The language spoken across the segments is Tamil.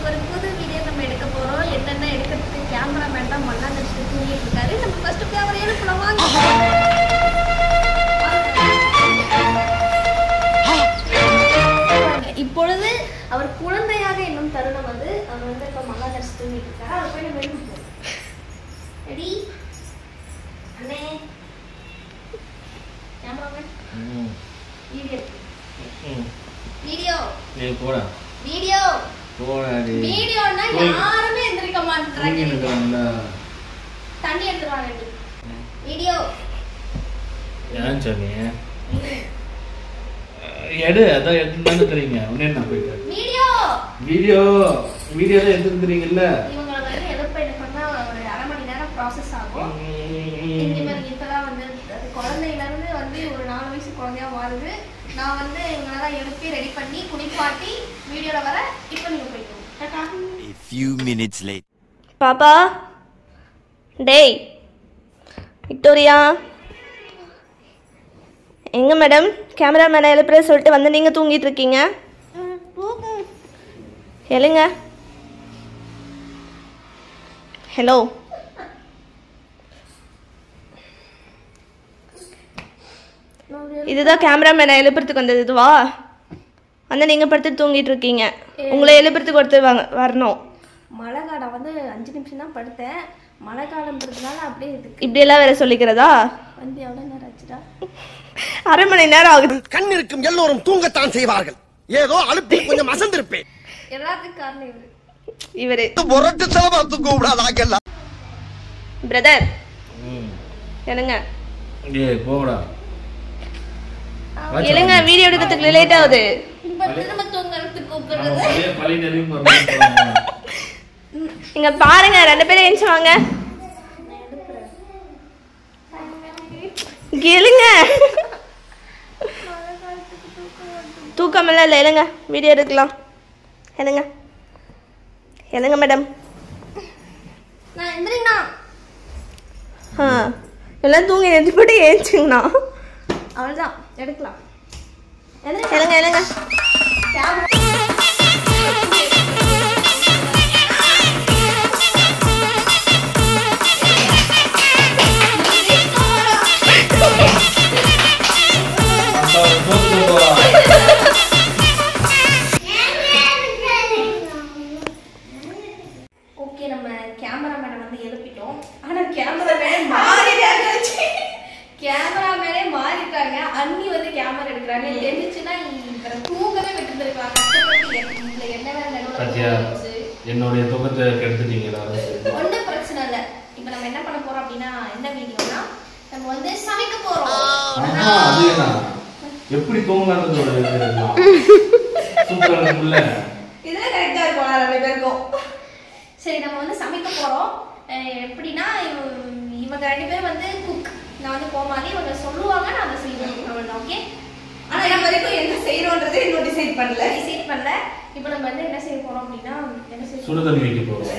இன்னைக்கு ஒரு புது வீடியோ நம்ம எடுக்க போறோம் என்னென்ன எடுக்கிறதுக்கு கேமராமேன் தான் மண்ணா நினைச்சிட்டு தூங்கிட்டு இருக்காரு நம்ம ஃபர்ஸ்ட் கேமரா எழுப்பலாம் வாங்க இப்பொழுது அவர் குழந்தையாக இன்னும் தருணம் வந்து அவர் வந்து இப்போ மண்ணா நினைச்சு தூங்கிட்டு இருக்காரு அவர் போய் நம்ம எழுப்போம் ரெடி அண்ணே கேமராமேன் ம், வீடியோ ம். வீடியோ ஏய், போடா வீடியோ போடா டேய். வீடியோன்னா போய். யாருமே எந்திரிக்க தூங்கிட்டு மாட்டாங்க இருக்கான்ல. தண்ணி எடுத்துருவாங்க வீடியோ ஏன் சொன்னீங்க எடு அதான் எடுத்துன்னு தெரியுங்க உடனே நான் போயிட்டேன் வீடியோ வீடியோ வீடியோ தான் எடுத்துருக்கிறீங்கல்ல இவங்களை வந்து எழுப்ப எனக்கு வந்து ஒரு அரை மணி நேரம் ப்ராசஸ் ஆகும் இங்க பாருங்க இப்பதான் வந்து அது குழந்தையில இருந்து வந்து ஒரு நாலு வயசு குழந்தையா மாறுது நான் வந்து இவங்களெல்லாம் எழுப்பி ரெடி பண்ணி குளிப்பாட்டி வீடியோல வர இப்போ நீங்க போய்க்கோங்க Tata A few minutes later. பாப்பா டேய் விக்டோரியா எங்க மேடம் கேமராமேனை எழுப்புற சொல்லிட்டு வந்து நீங்க தூங்கிட்டு இருக்கீங்க எழுங்க ஹலோ இதுதான் கேமராமேனை எழுப்புறதுக்கு வந்தது இதுவா வந்து நீங்கள் படுத்து தூங்கிட்டு இருக்கீங்க உங்களை எழுப்புறதுக்கு ஒருத்தர் வாங்க வரணும் மழை காலம் வந்து அஞ்சு நிமிஷம் தான் படுத்தேன் மழை காலம்ன்றதுனால அப்படியே இதுக்கு இப்படியெல்லாம் வேற சொல்லிக்கிறதா வந்து எவ்வளோ நேரம் ஆச்சுடா அரை மணி நேரம் ஆகுது கண் இருக்கும் எல்லோரும் தூங்கத்தான் செய்வார்கள் ஏதோ அழுப்பில் கொஞ்சம் அசந்திருப்பேன் எல்லாத்துக்கும் காரணம் இவரு இவரு முரட்டு செலவா தூங்க விடாதாங்கெல்லாம் பிரதர் ம். எழுங்க ஏய் போடா எழுங்க வீடியோ எடுக்கிறதுக்கு லேட் ஆகுது இப்ப திரும்ப தூங்குறதுக்கு கூப்பிடுறது அவன் பழைய பழைய நிலையும் வரணும்னு சொல்றாங்க. இங்க பாருங்க ரெண்டு பேரும் எழுந்து வாங்க இங்க எழுங்க தூக்கமெல்லாம் இல்லை எழுங்க வீடியோ எடுக்கலாம் எழுங்க எழுங்க மேடம் நான் எந்திரிங்கண்ணா ஆ எல்லாம் தூங்கி எழுந்து போட்டு ஏஞ்சுங்கண்ணா அவ்வளோதான் எடுக்கலாம் எழுங்க எழுங்க அப்பா, தூக்கு போடா. ஓகே நம்ம கேமராமேனை வந்து எழுப்பிட்டோம் ஆனா கேமராமேனே மாறிட்டாங்க கேமராமேனே மாறிட்டாங்க அண்ணி வந்து கேமரா எடுக்கிறாங்க எழுந்துச்சுன்னா இவரை தூங்கவே விட்டுருந்துருக்காங்க கஷ்டப்பட்டு எ- இதுல என்ன வேற நடுவுல சத்யா போச்சு. என்னுடைய தூக்கத்தை கெடுத்துட்டீங்க எல்லாரும் சேர்ந்து. ஒண்ணும் பிரச்சனை இல்ல இப்ப நம்ம என்ன பண்ண போறோம் அப்படின்னா என்ன வீடியோனா நம்ம வந்து சமைக்க போறோம் ஆஹா, அது என்ன? எப்படி தூங்கலான்றது ஒரு இது இருக்கலாம். சூப்பரா இருக்கும்ல? இதுல கரெக்டா இருக்கும் ரெண்டு பேருக்கும் சரி நம்ம வந்து சமைக்க போறோம் அஹ் எப்படின்னா இவ- இவங்க ரெண்டு பேரும் வந்து குக் நான் வந்து கோமாளி இவங்க சொல்லுவாங்க நான் அதை செய்வேன் அவ்வளவுதான் ஓகே ஆனா நம்ம வரைக்கும் என்ன செய்யறோன்றதை இன்னும் டிசைட் பண்ணல டிசைட் பண்ணல இப்போ நம்ம வந்து என்ன செய்ய போறோம் அப்படின்னா என்ன செய்ய சுடு தண்ணி வைக்க போறோம்.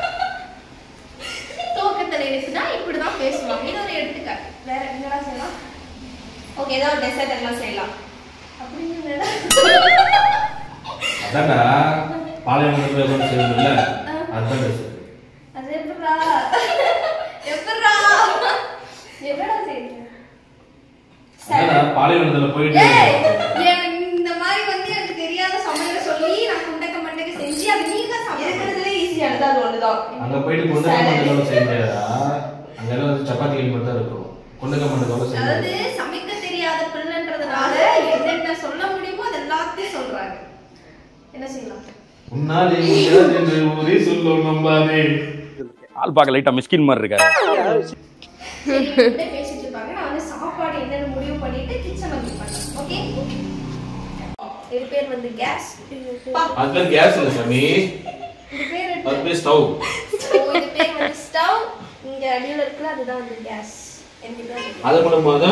தூக்கத்தில் இருக்குன்னா இப்படிதான் பேசுவாங்க இது ஒரு எடுத்துக்காட்டு வேற என்னடா செய்யலாம் ஓகே ஏதாவது டெசர்ட் எல்லாம் செய்யலாம் அப்படின்னு அதான்டா, பாளையங்கோட்டையில ஏதோ ஒண்ணு செய்வோம்ல? அதுதான் best. அது எப்படா எப்படா எப்படா செய்யுங்க அதான்டா, பாளையங்கோட்டையில போயிட்டு ஏய், என் இந்த மாதிரி வந்து எனக்கு தெரியாத சமையல சொல்லி நான் குண்டக்க மண்டக்க செஞ்சு அது நீங்க சமைக்கிறதுல ஈஸியானது அது ஒண்ணுதான் அங்க போயிட்டு கொண்டக்க மண்டலம் செய்ய முடியாதா? அங்க எல்லாம் வந்து சப்பாத்திகள் மட்டும் தான் இருக்கும் கொண்டக்க மண்டலம் செய்ய அதாவது முடியாது. சமைக்க தெரியாத பிள்ளைன்றதுனால என்னென்ன சொல்ல முடியுமோ அது எல்லாத்தையும் சொல்றாங்க என்ன செய்யலாம் உன்னாலே முடியாது என்று ஊரே சொல்லும் நம்பாதே ஆள் பார்க்க லைட்டா மிஸ்கின் மாதிரி இருக்காரு சரி, இப்படியே பேசிட்டு இருப்பாங்க நான் வந்து சாப்பாடு என்னன்னு முடிவு பண்ணிட்டு கிச்சன் வந்து பண்ணேன் ஓகே இது பேர் வந்து கேஸ் அதுதான் கேஸ் இல்ல சாமி இது பேர் அது பேர் ஸ்டவ் ஓ, இது பேர் வந்து ஸ்டவ் இங்க அடியில இருக்குல்ல அதுதான் வந்து கேஸ் எனக்கு தான் தெரியும். அதை பண்ணும்போது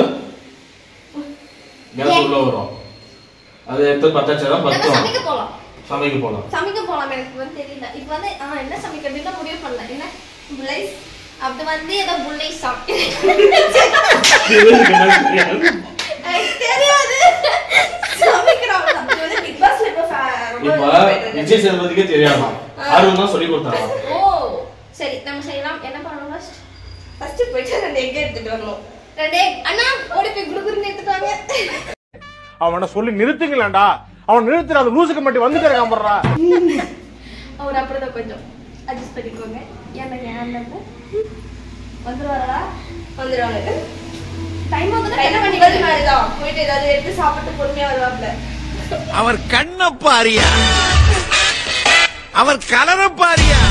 கேஸ் உள்ள வரும் அதை எடுத்து பத்தாச்சுதான் நம்ம பத்தும் சமைக்க போலாம் சமைக்க போலாம் சமைக்க போலாம் எனக்கு வந்து தெரியல இப்போ வந்து ஆ என்ன சமைக்கிறதுன்னு முடிவு பண்ணல என்ன புல்லைஸ் அது வந்து ஏதோ புல்லை சாப்பிட்டு இவருக்கு என்ன தெரியாது? எனக்கு தெரியாது சமைக்கிறவங்க தான். இது வந்து பிக் பாஸ்ல இப்போ ஃப- ரொம்ப இப்ப போயிட்டு இருக்கு. விஜய் சேதுபதிக்கே தெரியாமா அருண் தான் சொல்லி கொடுத்தாங்க ஓ சரி நம்ம செய்யலாம் என்ன பண்ணணும் ஃபர்ஸ்ட் ஃபர்ஸ்ட் போயிட்டு ரெண்டு எக் எடுத்துட்டு வரணும் ரெண்டே அண்ணா ஓடி போய் குடுகுருன்னு எடுத்துட்டு வாங்க அவனை சொல்லி நிறுத்துங்களேன்டா அவன் நிறுத்துற அந்த லூசுக்கு மட்டும் வந்துட்டு இருக்கான் போடுறா அவர் அப்புறம் கொஞ்சம் அட்ஜஸ்ட் பண்ணிக்கோங்க ஏன்னா ஏன் வந்துருவாரா வந்துடுவாங்க டைம் ஆகுது டைம் என்ன பண்ணிக்கிறது மாதிரிதான் போயிட்டு ஏதாவது எடுத்து சாப்பிட்டு பொறுமையா வருவாப்ல அவர் கண்ண பாரியா அவர் கலர பாரியா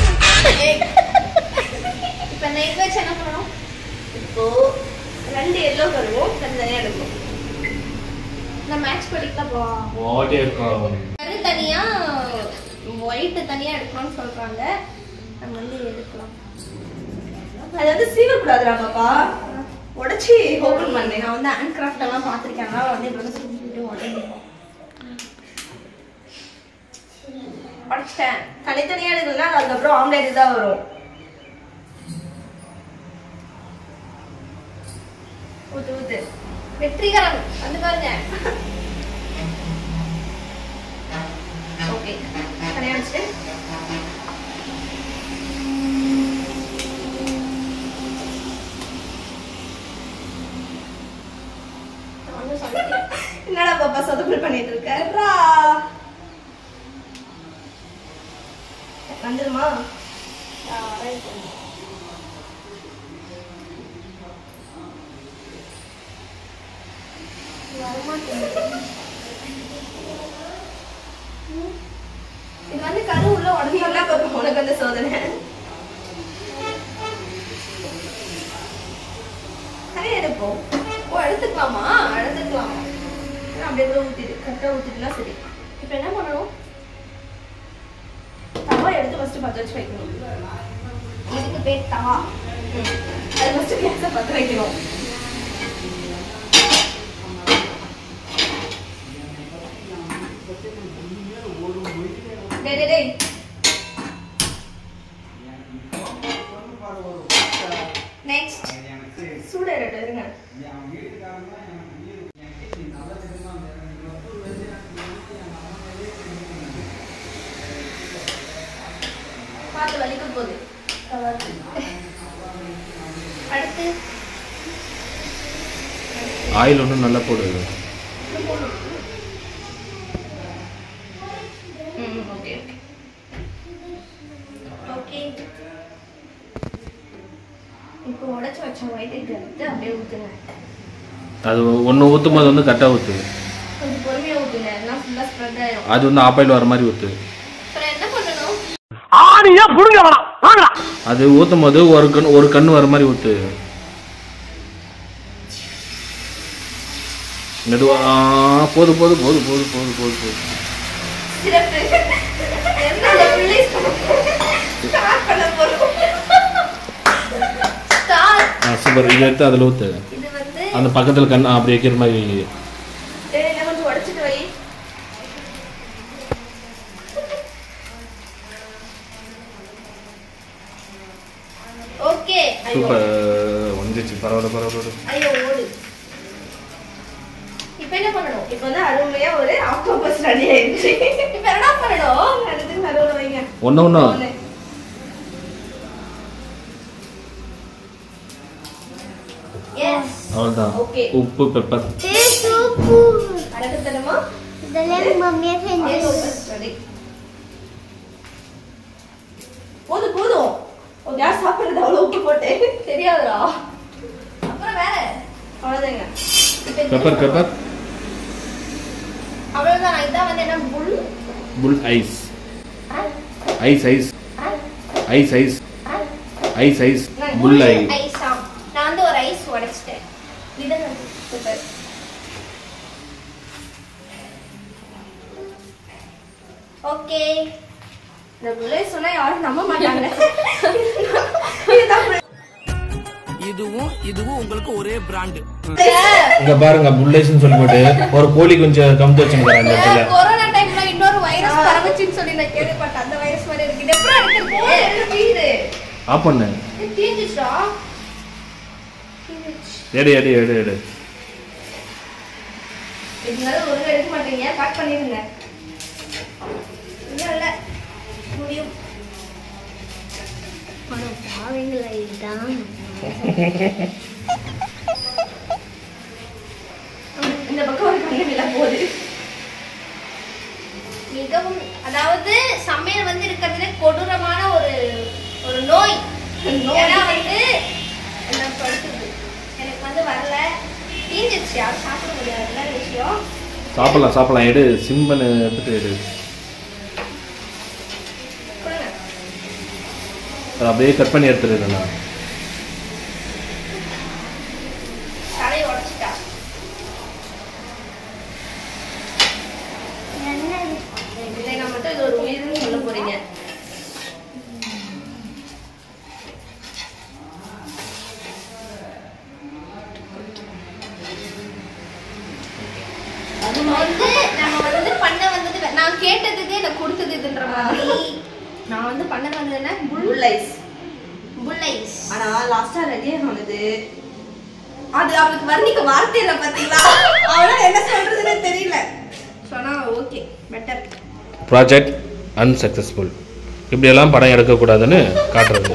இப்ப இந்த எக் வச்சு என்ன பண்ணணும் இப்போ ரெண்டு எல்லோ கருவும் தனித்தனியா எடுக்கணும் நான் மேட்ச் பண்ணிக்கலாம் போ ஓட்டே இருக்கும் கரு தனியா ஒயிட் தனியா எடுக்கணும்னு சொல்றாங்க நம்ம வந்து எடுக்கலாம் அது வந்து சீவக்கூடாதுடா பாப்பா உடைச்சி ஓபன் பண்ணேன் நான் வந்து ஹேண்ட் கிராஃப்ட் எல்லாம் பார்த்துருக்கேன் அதனால வந்து இப்படி வந்து செஞ்சுட்டு உடனே உடச்சிட்டேன் தனித்தனியா எடுக்கணும்னா அது அதுக்கப்புறம் ஆம்லேட் தான் வரும் ஊத்து ஊத்து வெற்றிகரம் வந்து பாருங்க ஓகே தனியா வச்சுட்டு நான் வந்து சொல்லிக்கிறேன் என்னடா பாப்பா சொதப்பல் பண்ணிட்டு இருக்கா வந்துருமா இது வந்து கரு உள்ள நீ உடனே என்ன பாப்பா உனக்கு வந்து சோதனை தனியா எடுப்போம் ஓ எடுத்துக்கலாமா எடுத்துக்கலாம் அப்படியே கூட ஊத்திடு கரெக்டாக ஊத்திட்டுனா சரி இப்போ என்ன பண்ணணும் தவா எடுத்து ஃபர்ஸ்ட் பற்ற வச்சு வைக்கணும் இதுக்கு பேர் தவா ம். அது ஃபர்ஸ்ட் கேஸை பற்ற வைக்கணும் டேய் டேய் டேய் நெக்ஸ்ட் சூடேறட்டும் இருங்க பார்த்து வலிக்க போகுது அடுத்து ஆயில் ஒன்றும் நல்லா போடு ம் ஓகே ஓகே இப்போ உடைச்சு வச்ச ஒயிட் எக் எடுத்து அப்படியே ஊத்துங்க அது ஒன்று ஊற்றும் போது வந்து கரெக்டாக ஊற்று கொஞ்சம் பொறுமையா ஊத்துங்க எல்லாம் ஃபுல்லா ஸ்ப்ரெட் ஆயிரும் அது வந்து ஆப்பாயில் வர மாதிரி ஊற்று அப்புறம் என்ன பண்ணணும் ஆணியா புடுங்க வேணாம் வாங்கடா அது ஊற்றும் போது ஒரு கண் ஒரு கண் வர மாதிரி ஊற்று மெதுவா ஆ, போது போது போது போது போது போது போது சிறப்பு என்ன ரிலீஸ் ஸ்டார்ட் பண்ண போறோம் ஸ்டார் ஆ சூப்பர் இதை எடுத்து அதில் ஊற்று இது வந்து அந்த பக்கத்தில் கண் ஆ, அப்படி வைக்கிற மாதிரி வை. டேய் என்ன கொஞ்சம் உடைச்சிட்டு வை ஓகே சூப்பர் வந்துச்சு பரவாயில்ல பரவாயில்ல ஐயோ ஓடு இப்போ என்ன பண்ணணும் இப்போ வந்து அருமையா ஒரு ஆக்டோபஸ் ரெடி ஆயிடுச்சு இப்போ என்ன பண்ணணும் அடுத்து நடுவுல வைங்க ஒன்று ஒன்று ஒண்ணு. எஸ் அவ்வளோதான் Okay. உப்பு பெப்பர் அடக்கத்தனமா இதெல்லாம் மம்மியா செஞ்சு ஆக்டோபஸ் ரெடி போதும் போதும் ஒரு கேஸ் சாப்பிடுறது அவ்வளோ உப்பு போட்டேன் தெரியாதுடா அப்புறம் வேற அவ்வளோதாங்க இப்போ இது பெப்பர் பெப்பர் அவ்வளவுதான் இதான் வந்து என்ன புல் புல் ice ice ice ice ice ice ice புல் ஐ ஐஸா நான் வந்து ஒரு ஐஸ் உடைச்சிட்டேன் விடுங்க சூப்பர் ஓகே இந்த புள்ளை சொன்னா யாரும் நம்ப மாட்டாங்க இதுதான் புள்ளை. இதுவும் இதுவும் உங்களுக்கு ஒரே பிராண்டு இங்க பாருங்க புல் ஐஸ்னு சொல்லி போட்டு ஒரு கோழி கொஞ்சம் கமுத்து வச்சுருக்காங்க அந்த இடத்துல கொரோனா டைம்ல இன்னொரு வைரஸ் பரவுச்சுன்னு சொல்லி நான் கேள்விப்பட்டேன் அந்த வைரஸ் மாதிரி இருக்கு இது எப்படி போய் எடுக்கிறது எடுத்து வீடு. ஆஃப் பண்ணு இது தீர்ந்துச்சா எடு எடு எடு எடு இதனால ஒழுங்கா எடுக்க மாட்டீங்க பேக் பண்ணிருங்க இல்ல இல்ல முடியும் தான் இந்த பக்கம் ஒரு கண்ணு விழ போகுது மிகவும் அதாவது சமையல் வந்து இருக்கிறதுல கொடூரமான ஒரு ஒரு நோய் ஏன்னா வந்து என்ன படுத்துது எனக்கு வந்து வரல தீஞ்சிருச்சு யாரும் சாப்பிட முடியாதுல்ல விஷயம் சாப்பிடலாம் சாப்பிடலாம் எடு சிம்மன் எடுத்துட்டு எடு கொடுங்க அதை அப்படியே கட் பண்ணி எடுத்துடுறேண்ணா தலையை உடச்சிட்டா இல்லைன்னா மட்டும் இது ஒரு உயிர்னு சொல்ல போறீங்க அது வந்து நம்ம வந்து பண்ண வந்தது வே- நான் கேட்டதுக்கு எனக்கு கொடுத்தது இதுன்ற மாதிரி நான் வந்து பண்ணது வந்து என்ன புல் புல் ஐஸ் புல் ஐஸ் ஆனா லாஸ்டா ரெடி ஆனது அது அவளுக்கு வர்ணிக்க வார்த்தை இல்ல பாத்தீங்களா அவளால என்ன சொல்றதுன்னு தெரியல சொன்னா ஓகே பெட்டர் ப்ராஜெக்ட் அன்சக்சஸ்ஃபுல் இப்படியெல்லாம் படம் எடுக்கக்கூடாதுன்னு காட்டுறது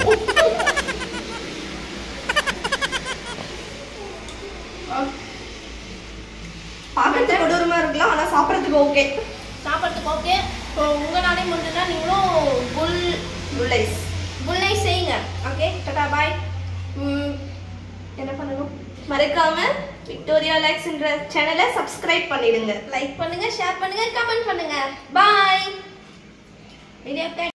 பார்க்கறதுக்கு கொடூரமா இருக்கலாம் ஆனா சாப்பிடறதுக்கு ஓகே சாப்பிட்றதுக்கு ஓகே ஸோ உங்களாலே முடிஞ்சதுன்னா நீங்களும் புல் புல் ஐஸ் புல் ஐஸ் செய்யுங்க ஓகே டாடா பாய் என்ன பண்ணணும் மறக்காம விக்டோரியா லைக்ஸ் என்ற சேனலை சப்ஸ்கிரைப் பண்ணிடுங்க லைக் பண்ணுங்க ஷேர் பண்ணுங்க கமெண்ட் பண்ணுங்க பாய் வீடியோ